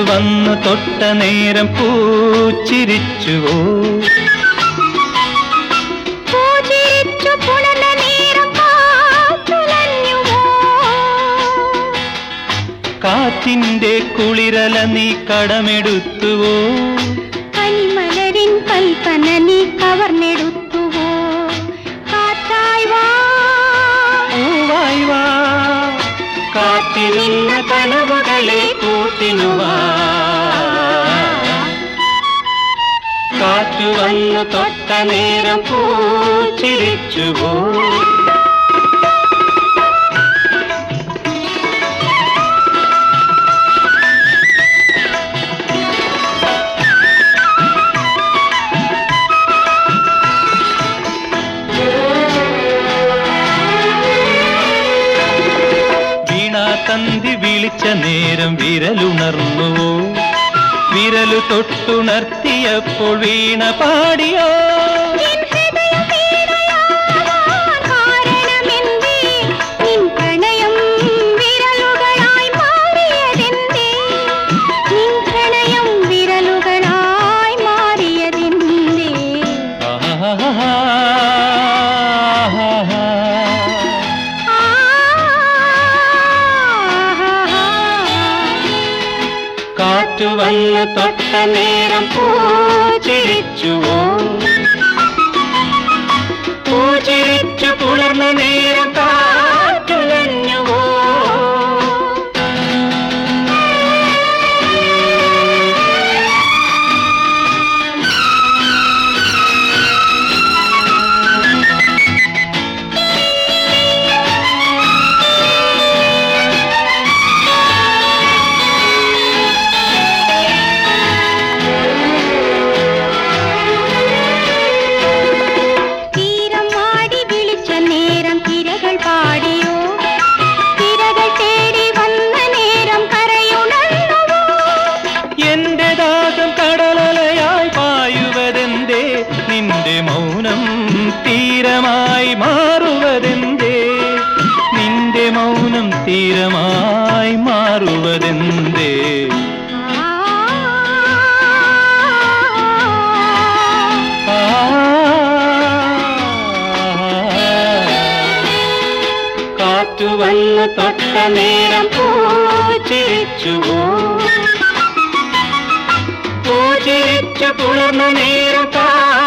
വന്നു തൊട്ട നേരം പൂച്ചിരിച്ചുവോ പൂജിരിച്ചു പുണർന്ന നേരം കാറ്റുലഞ്ഞുവോ കാറ്റിന്റെ കുളിരല നീ കടമെടുത്തുവോ കനിമലരിൻ കൽപ്പന നീ കവർന്നെടുത്തുവോ കാറ്റായി വാ പൂവായി വാ കാറ്റിൽ നിന്ന കനവുകളെ കൂട്ടിനുവാ കാറ്റു വന്നു തൊട്ട നേരം പൂച്ചിരിച്ചുവോ വീണാതന്തി വിളിച്ച നേരം വിരലുണർന്നുവോ വിരലു തൊട്ടുണർത്തിയപ്പോൾ വീണ പാടിയോ നിൻ ഹൃദയം വീണയാവാൻ കാരണമെന്തേ? നിൻ പ്രണയം വിരലുകളായി മാറിയതെന്തേ? നിൻ പ്രണയം വിരലുകളായി മാറിയതെന്തേ? ആഹാഹാഹാ. കാറ്റു വന്നു തൊട്ട നേരം പൂച്ചിരിച്ചുവോ പൂച്ചിരിച്ചു പുലർന്ന നേരം കാറ്റുലഞ്ഞുവോ തീരം മാടി വിളിച്ച നേരം തിരകൾ പാടിയോ തിരകൾ തേടി വന്ന നേരം കരയുണർന്നുവോ എന്റെ ദാഹം കടലലയായി പായുവതെന്തേ നിന്റെ മൗനം തീരമായി മാറുവതെന്തേ നിന്റെ മൗനം തീരമായി മാറുവതെന്തേ ആ. കാറ്റു വന്നു തൊട്ട നേരം പൂച്ചിരിച്ചുവോ പൂച്ചിരിച്ചു പുലർന്ന നേരം കാ